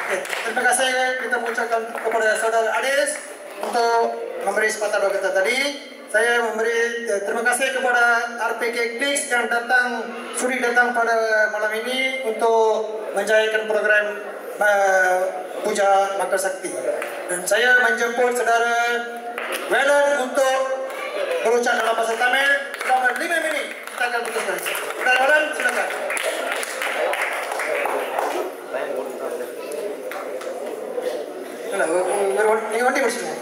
Oke, terima kasih kita mengucapkan kepada saudara Ades untuk memberi sepatah kita tadi. Saya memberi eh, terima kasih kepada RPK Klicks yang datang sudi datang pada malam ini untuk menjayakan program eh, Puja Mangkar Sakti. Dan saya menjemput saudara Welan untuk berucap dalam bahasa Tamil selama 5 menit. Kita akan putuskan. Saudara Welan, silakan. இல்ல, ஒரு- ஒரு- ஒரு- நீங்க வண்டி முடிச்சுங்க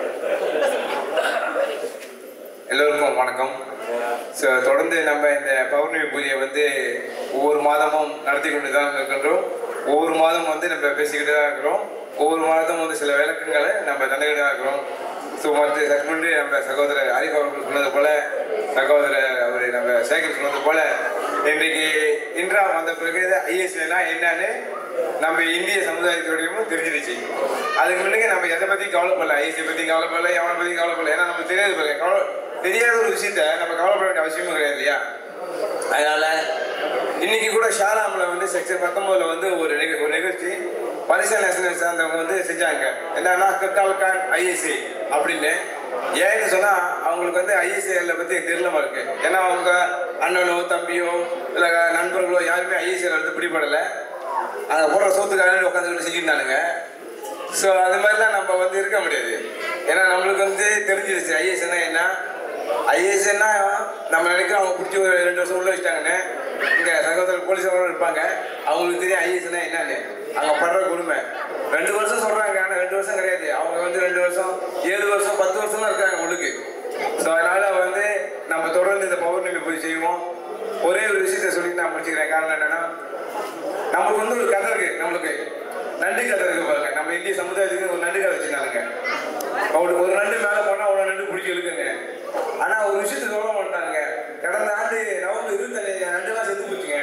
எல்லோருக்கும் வணக்கம் so தொடர்ந்து நம்ம இந்த பௌர்ணமி பூஜையை வந்து ஒவ்வொரு மாதமும் நடத்தி கொண்டு தான் இருக்கின்றோம் ஒவ்வொரு மாதம் வந்து நம்ம பேசிக்கிட்டு தான் இருக்கிறோம் ஒவ்வொரு மாதம் வந்து சில விளக்கங்களை நம்ம தந்துக்கிட்டு தான் இருக்கிறோம் ஸோ மற்ற சற்று முன்பு நம்ம சகோதரர் ஆரிஃப் அவர்கள் சொன்னது போல சகோதரர் அவர் நம்ம சேகர் சொன்னது போல இன்றைக்கு இன்றா வந்த பிறகு ஐஎஸ்ஏனா என்னன்னு நம்ம இந்திய சமுதாயத்தோடையும் தெரிஞ்சிருச்சு அதுக்கு முன்னாடி நம்ம எதை பத்தி கவலைப்படல ஐஎஸ்ஐ பத்தி கவலைப்படல எவனை பத்தி கவலைப்படல ஏன்னா நமக்கு தெரியாது பாருங்க கவலை தெரியாத ஒரு விஷயத்த நம்ம கவலைப்பட வேண்டிய அவசியமும் கிடையாது இல்லையா அதனால இன்னைக்கு கூட ஷாராம்ல வந்து செக்ஷன் பத்தொன்பதுல வந்து ஒரு நிக- ஒரு நிகழ்ச்சி பரிசல் நேஷனல் சார்ந்தவங்க வந்து செஞ்சாங்க என்னன்னா கத்தால் கான் ஐஎஸ்ஐ அப்படின்னு ஏன்னு சொன்னா அவங்களுக்கு வந்து ஐஎஸ்ஐல பத்தி தெரியலமா இருக்கு ஏன்னா அவங்க அண்ணனோ தம்பியோ இல்ல நண்பர்களோ யாருமே ஐஎஸ்ஐல வந்து பிடிபடல அங்கே போடுற சோத்துக்காரன் உட்காந்துக்கிட்டு செஞ்சுருந்தானுங்க ஸோ அது மாதிரிலாம் நம்ம வந்து இருக்க முடியாது ஏன்னா நம்மளுக்கு வந்து தெரிஞ்சிருச்சு ஐஎஸ்னா என்ன ஐஎஸ்னா நம்ம நினைக்கிறோம் அவங்க பிடிச்சி ஒரு ரெண்டு வருஷம் உள்ள வச்சிட்டாங்கன்னு இங்கே சகோதரர் போலீஸாரும் இருப்பாங்க அவங்களுக்கு தெரியும் ஐஎஸ்னா என்னன்னு அங்கே படுற கொடுமை ரெண்டு வருஷம் சொல்கிறாங்க ஆனால் ரெண்டு வருஷம் கிடையாது அவங்க வந்து ரெண்டு வருஷம் ஏழு வருஷம் பத்து வருஷம் தான் இருக்காங்க உங்களுக்கு ஸோ அதனால வந்து நம்ம தொடர்ந்து இந்த பௌர்ணமி போய் செய்வோம் ஒரே ஒரு விஷயத்த சொல்லி நான் முடிச்சுக்கிறேன் காரணம் என்னன்னா நமக்கு வந்து ஒரு கதை இருக்கு நம்மளுக்கு நண்டு கதை இருக்கு பாருங்க நம்ம இந்திய சமுதாயத்துக்கு ஒரு நண்டு கதை வச்சிருந்தாங்க அவனுக்கு ஒரு நண்டு மேல போனா ஒரு நண்டு பிடிச்சி இழுக்குங்க ஆனா ஒரு விஷயத்த சொல்ல மாட்டாங்க கடந்த ஆண்டு நவம்பர் இருபத்தி நண்டுலாம் செத்து போச்சுங்க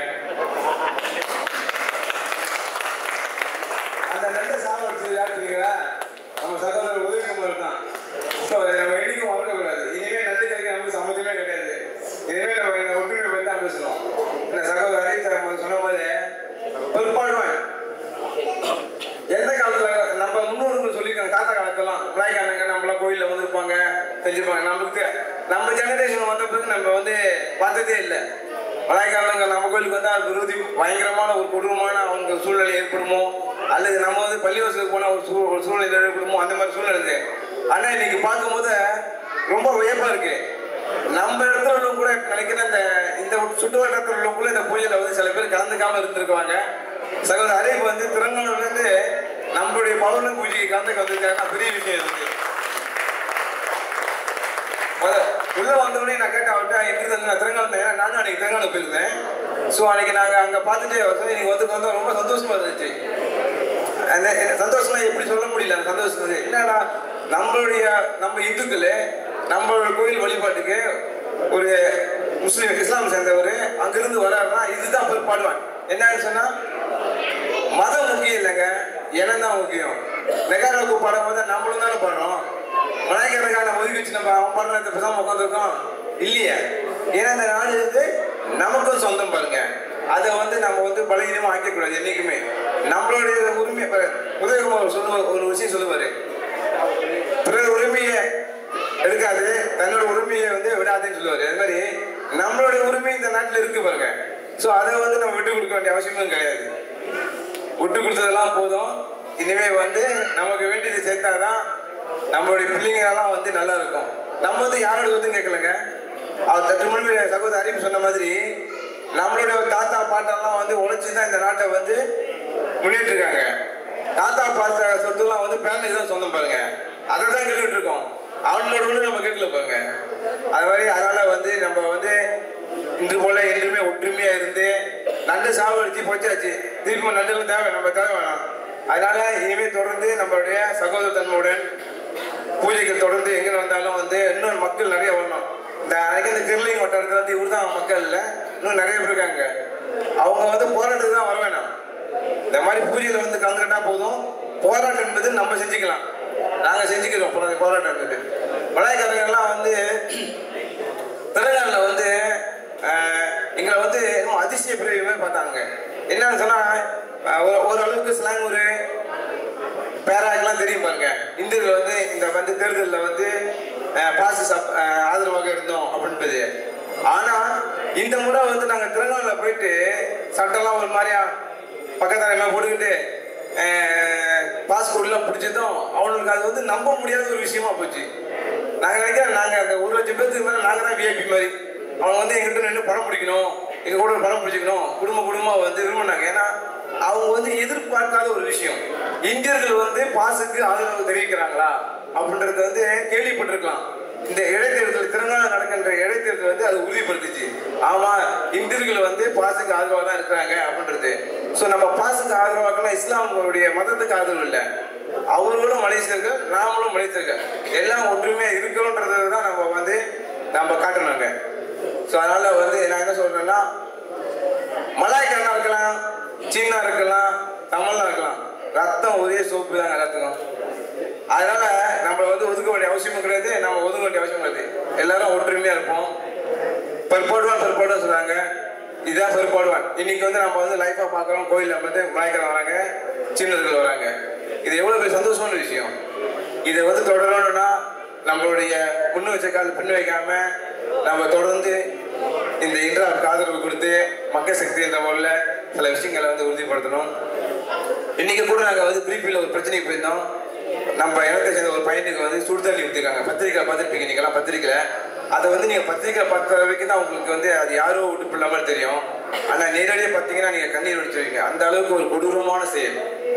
அந்த நண்டை சாப்பிடுறது யார் தெரியுங்களா நம்ம சகோதரர் உதயகுமார் தான் ஸோ நம்ம என்னைக்கும் மறக்கக்கூடாது இனிமேல் நண்டு கிடைக்க நமக்கு சம்மந்தமே கிடையாது இனிமேல் நம்ம இந்த ஒற்றுமை பற்றி தான் பேசணும் இந்த சகோதரர் ஹரித் சொன்ன மாதிரி பொறுப்பாடுவான் எந்த காலத்துல நம்ம முன்னோர்கள் சொல்லியிருக்காங்க தாத்தா காலத்தெல்லாம் விளையாடுங்க நம்மளாம் கோயிலில் வந்திருப்பாங்க செஞ்சிருப்பாங்க நமக்கு நம்ம ஜெனரேஷன் வந்த பிறகு நம்ம வந்து பார்த்ததே இல்லை விளையாடுங்க நம்ம கோயிலுக்கு வந்தால் அது விரோதி பயங்கரமான ஒரு கொடூரமான அவங்க சூழ்நிலை ஏற்படுமோ அல்லது நம்ம வந்து பள்ளிவாசலுக்கு போனால் ஒரு சூ ஒரு சூழ்நிலை ஏற்படுமோ அந்த மாதிரி சூழ்நிலை இருக்கு ஆனால் இன்னைக்கு பார்க்கும்போது ரொம்ப வியப்பா இருக்கு நம்ம இடத்துல உள்ளவங்க கூட நினைக்கிற இந்த இந்த சுற்று வட்டத்தில் உள்ளவங்க கூட இந்த பூஜையில வந்து சில பேர் கலந்துக்காம இருந்திருக்குவாங்க சகோதரர் அரைப்பு வந்து திருநெல்வேலில இருந்து நம்மளுடைய பௌர்ணமி பூஜைக்கு கலந்துக்க வந்திருக்காங்க பெரிய விஷயம் இருக்கு முத- உள்ள வந்தோடனே நான் கேட்டேன் அவர்கிட்ட எப்படி இருந்து நான் திருநெல்வேலி ஏன்னா நானும் அன்னைக்கு திருநெல்வேலி போயிருந்தேன் ஸோ அன்னைக்கு நாங்க அங்க பார்த்துட்டு அவர் சொல்லி நீங்க வந்து வந்தா ரொம்ப சந்தோஷமா இருந்துச்சு அந்த அந்த சந்தோஷம்லாம் எப்படி சொல்ல முடியல அந்த சந்தோஷம் என்னடா நம்மளுடைய நம்ம இந்துக்கள் நம்மளோட கோயில் வழிபாட்டுக்கு ஒரு முஸ்லீம் இஸ்லாம் சேர்ந்தவர் அங்கிருந்து வராருன்னா இதுதான் போய் பாடுவான் என்னன்னு சொன்னா மதம் முக்கியம் இல்லைங்க இனம் தான் முக்கியம் மெகாரோக்கு பாடும்போது நம்மளும் தானே பாடுறோம் மலைக்கிறதுக்கான ஒதுக்கி வச்சு நம்ம அவன் பாடுறத பேசாம உட்காந்துருக்கோம் இல்லையா ஏன்னா இந்த நாடு வந்து நமக்கும் சொந்தம் பாருங்க அதை வந்து நம்ம வந்து பலகீனமா ஆக்கக்கூடாது என்னைக்குமே நம்மளுடைய உரிமை இப்ப உதயகுமார் சொல்லுவ ஒரு விஷயம் சொல்லுவாரு பிறர் உரிமையை எடுக்காது தன்னோட உரிமையை வந்து விடாதுன்னு சொல்லுவாரு அது மாதிரி நம்மளுடைய உரிமை இந்த நாட்டில் இருக்கு பாருங்க ஸோ அதை வந்து நம்ம விட்டு கொடுக்க வேண்டிய அவசியமும் கிடையாது விட்டு கொடுத்ததெல்லாம் போதும் இனிமே வந்து நமக்கு வேண்டியது சேர்த்தாதான் நம்மளுடைய பிள்ளைங்க எல்லாம் வந்து நல்லா இருக்கும் நம்ம வந்து யாரோட வந்து கேட்கலங்க அவர் தட்டு மணி சகோதர அறிவு சொன்ன மாதிரி நம்மளுடைய தாத்தா பாட்டெல்லாம் வந்து உழைச்சி தான் இந்த நாட்டை வந்து முன்னேற்றி இருக்காங்க தாத்தா பாட்ட சொத்துலாம் வந்து பேரனுக்கு தான் சொந்தம் பாருங்க அதை தான் கேட்டுட்டு இருக்கோம் அவனோட ஒண்ணு நம்ம கேட்கல பாருங்க அது மாதிரி அதனால வந்து நம்ம வந்து இன்று போல என்றுமே ஒற்றுமையா இருந்து நண்டு சாவடிச்சு போச்சாச்சு திரும்ப நண்டுல தேவை நம்ம தேவை வேணாம் அதனால இனிமே தொடர்ந்து நம்மளுடைய சகோதரத்தன்மையுடன் பூஜைகள் தொடர்ந்து எங்க வந்தாலும் வந்து இன்னும் மக்கள் நிறைய வரணும் இந்த அன்னைக்கு இந்த கிருலிங் வட்டாரத்துல வந்து இவர் தான் மக்கள் இல்லை இன்னும் நிறைய பேர் இருக்காங்க அவங்க வந்து போராட்டத்துக்கு தான் வர வேணாம் இந்த மாதிரி பூஜையில வந்து கலந்துக்கிட்டா போதும் போராட்டம் என்பது நம்ம செஞ்சுக்கலாம் நாங்க செஞ்சுக்கிறோம் போரா- போராட்டம் என்பது வளையக்காரங்கெல்லாம் வந்து தெலுங்கானில் வந்து ஆஹ், எங்களை வந்து என்னமோ அதிசய பிரிவு மாதிரி பார்த்தாங்க என்னன்னு சொன்னா ஆஹ், ஒரு- ஓரளவுக்கு ஸ்லாங் ஒரு தெரியும் பாருங்க இந்தியர்கள் வந்து இந்த வந்து தேர்தலில் வந்து அஹ், பாச சப்- அஹ், ஆதரவாக இருந்தோம் அப்படின்றது ஆனா இந்த முறை வந்து நாங்க திருநாளில் போயிட்டு சட்டம்லாம் ஒரு மாதிரியா பக்கத்துல எல்லாம் போட்டுக்கிட்டு பாஸ்போர்ட் எல்லாம் பிடிச்சதும் அவனுக்கு அது வந்து நம்ப முடியாத ஒரு விஷயமா போச்சு நாங்க நினைக்கிறோம் நாங்க அந்த ஒரு லட்சம் பேருக்கு மேல நாங்க தான் விஐபி மாதிரி அவங்க வந்து எங்கிட்ட நின்று படம் பிடிக்கணும் எங்க கூட ஒரு படம் பிடிச்சிக்கணும் குடும்ப குடும்பமா வந்து விரும்பினாங்க ஏன்னா அவங்க வந்து எதிர்பார்க்காத ஒரு விஷயம் இந்தியர்கள் வந்து பாசுக்கு ஆதரவு தெரிவிக்கிறாங்களா அப்படின்றத வந்து கேள்விப்பட்டிருக்கலாம் இந்த இடைத்தேர்தல் திருநாள் நடக்கின்ற இடைத்தேர்தல் வந்து அது உறுதிப்படுத்துச்சு ஆமா இந்தியர்கள் வந்து பாசுக்கு ஆதரவா தான் இருக்கிறாங்க அப்படின்றது சோ நம்ம பாசுக்கு ஆதரவாக்கலாம் இஸ்லாமுடைய மதத்துக்கு ஆதரவு இல்லை அவர்களும் மலேசியர்கள் நாமளும் மலேசியர்கள் எல்லாம் ஒற்றுமையா இருக்கிறோன்றதை தான் நம்ம வந்து நம்ம காட்டணுங்க ஸோ அதனால வந்து நான் என்ன சொல்றேன்னா மலாய்க்காரனா இருக்கலாம் சீனா இருக்கலாம் தமிழா இருக்கலாம் ரத்தம் ஒரே சோப்பு தான் எல்லாத்துக்கும் அதனால நம்ம வந்து ஒதுக்க வேண்டிய அவசியமும் கிடையாது நம்ம ஒதுக்க வேண்டிய அவசியம் கிடையாது எல்லாரும் ஒற்றுமையா இருப்போம் பெருப்பாடுவான் பெருப்பாடுவான் சொல்றாங்க இதுதான் பெருப்பாடுவான் இன்னைக்கு வந்து நம்ம வந்து லைஃபா பார்க்குறோம் கோயில்ல வந்து மலாய்க்காரன் வராங்க சீனர்கள் வராங்க இது எவ்வளவு பெரிய சந்தோஷமான விஷயம் இதை வந்து தொடரணும்னா நம்மளுடைய முன்னு வச்ச கால் பின்னு வைக்காம நம்ம தொடர்ந்து இந்த இந்திராவுக்கு ஆதரவு கொடுத்து மக்கள் சக்தி என்ற முறையில் சில விஷயங்களை வந்து உறுதிப்படுத்தணும் இன்னைக்கு கூட நாங்கள் வந்து பிரிப்பில் ஒரு பிரச்சனைக்கு போயிருந்தோம் நம்ம இடத்தை சேர்ந்த ஒரு பையனுக்கு வந்து சுடுதண்ணி ஊற்றிருக்காங்க பத்திரிக்கை பார்த்துருப்பீங்க நீங்களாம் பத்திரிக்கையில் அதை வந்து நீங்கள் பத்திரிக்கை பார்த்த வரைக்கும் தான் உங்களுக்கு வந்து அது யாரோ விட்டு இல்லாமல் தெரியும் ஆனால் நேரடியாக பார்த்தீங்கன்னா நீங்கள் கண்ணீர் வடிச்சிருவீங்க அந்த அளவுக்கு ஒரு கொடூரமான செயல்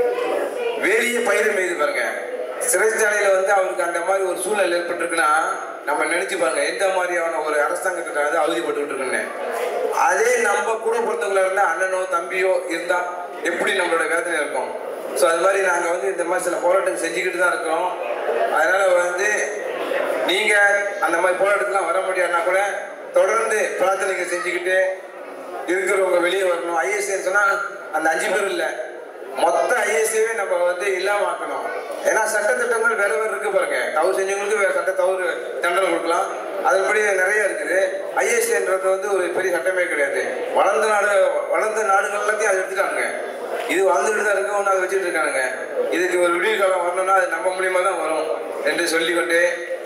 வேலியே பயிர் மீது பாருங்க சிறைச்சாலையில வந்து அவருக்கு அந்த மாதிரி ஒரு சூழ்நிலை ஏற்பட்டிருக்குன்னா நம்ம நினைச்சு பாருங்க எந்த மாதிரியான ஒரு அரசாங்கத்துக்கு வந்து அவதிப்பட்டு இருக்குன்னு அதே நம்ம கூட பொறுத்தவங்களா இருந்தா அண்ணனோ தம்பியோ இருந்தா எப்படி நம்மளோட வேதனை இருக்கும் ஸோ அது மாதிரி நாங்கள் வந்து இந்த மாதிரி சில போராட்டம் செஞ்சுக்கிட்டு தான் இருக்கிறோம் அதனால வந்து நீங்க அந்த மாதிரி போராட்டத்துலாம் வர முடியாதுன்னா கூட தொடர்ந்து பிரார்த்தனைகள் செஞ்சுக்கிட்டு இருக்கிறவங்க வெளியே வரணும் ஐஎஸ்ஏன்னு சொன்னா அந்த அஞ்சு பேர் இல்லை மொத்த ஐஎஸ்ஏவே நம்ம வந்து இல்லாம ஆக்கணும் ஏன்னா சட்டத்திட்டங்கள் வேற வேற இருக்கு பாருங்க தவறு செஞ்சவங்களுக்கு வேற சட்ட தவறு தண்டனை கொடுக்கலாம் அதன்படி நிறைய இருக்குது ஐஎஸ்ஏன்றது வந்து ஒரு பெரிய சட்டமே கிடையாது வளர்ந்த நாடு வளர்ந்த நாடுகள் எல்லாத்தையும் அதை எடுத்துட்டாங்க இது வளர்ந்துட்டு தான் இருக்கு ஒன்று அதை வச்சுட்டு இருக்கானுங்க இதுக்கு ஒரு விடிவு காலம் வரணும்னா அது நம்ம மூலியமா தான் வரும் என்று சொல்லிக்கொண்டு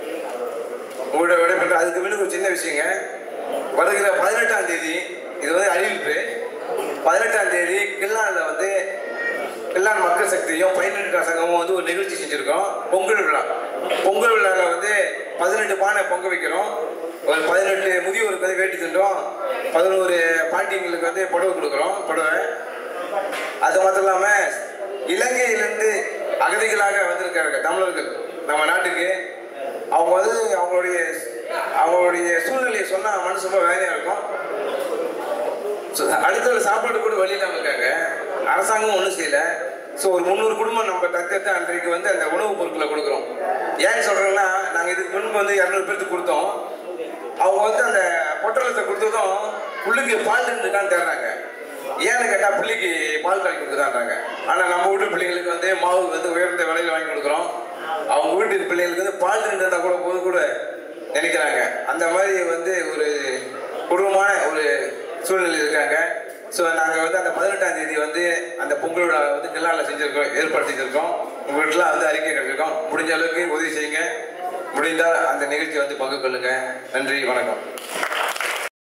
உங்களோட விடைபெற்ற அதுக்கு முன்னாடி ஒரு சின்ன விஷயங்க வருகிற பதினெட்டாம் தேதி இது வந்து அறிவிப்பு பதினெட்டாம் தேதி கில்லானில் வந்து கில்லான் மக்கள் சக்தியும் பைனெட்டு சங்கமும் வந்து ஒரு நிகழ்ச்சி செஞ்சுருக்கோம் பொங்கல் விழா பொங்கல் விழாவில் வந்து பதினெட்டு பானை பொங்க வைக்கிறோம் ஒரு பதினெட்டு முதியோருக்கு வந்து வேட்டி தின்றோம் பதினோரு பாட்டிங்களுக்கு வந்து புடவை கொடுக்குறோம் புடவை அது மட்டும் இல்லாம இலங்கையிலிருந்து அகதிகளாக வந்திருக்காங்க தமிழர்கள் நம்ம நாட்டுக்கு அவங்க வந்து அவங்களுடைய அவங்களுடைய சூழ்நிலையை சொன்னா மனசு ரொம்ப வேலையா இருக்கும் So, அடுத்த ஒரு சாப்பாடு கூட வழி இல்லாம இருக்காங்க அரசாங்கமும் ஒன்றும் செய்யல ஸோ ஒரு முந்நூறு குடும்பம் நம்ம தத்தெடுத்து அன்றைக்கு வந்து அந்த உணவுப் பொருட்களை கொடுக்குறோம் ஏன்னு சொல்றேன்னா நாங்கள் இதுக்கு முன்பு வந்து இரநூறு பேருக்கு கொடுத்தோம் அவங்க வந்து அந்த பொட்டலத்தை கொடுத்ததும் புள்ளுக்கு பால் இருக்கான்னு தேடுறாங்க ஏன்னு கேட்டால் பிள்ளைக்கு பால் கலக்கி கொடுக்குதான்றாங்க ஆனால் நம்ம வீட்டு பிள்ளைங்களுக்கு வந்து மாவு வந்து உயர்ந்த விலையில வாங்கி கொடுக்குறோம் அவங்க வீட்டு பிள்ளைங்களுக்கு வந்து பால் இருந்தால் கூட போது கூட நினைக்கிறாங்க அந்த மாதிரி வந்து ஒரு கொடூரமான ஒரு சூழ்நிலை இருக்காங்க ஸோ நாங்கள் வந்து அந்த பதினெட்டாம் தேதி வந்து அந்த பொங்கல் விழா வந்து கில்லால செஞ்சிருக்கோம் ஏற்பாடு செஞ்சிருக்கோம் உங்கள்கிட்டலாம் வந்து அறிக்கை கிடைச்சிருக்கோம் முடிஞ்ச அளவுக்கு உதவி செய்யுங்க முடிந்தால் அந்த நிகழ்ச்சியை வந்து பங்கு கொள்ளுங்க நன்றி வணக்கம்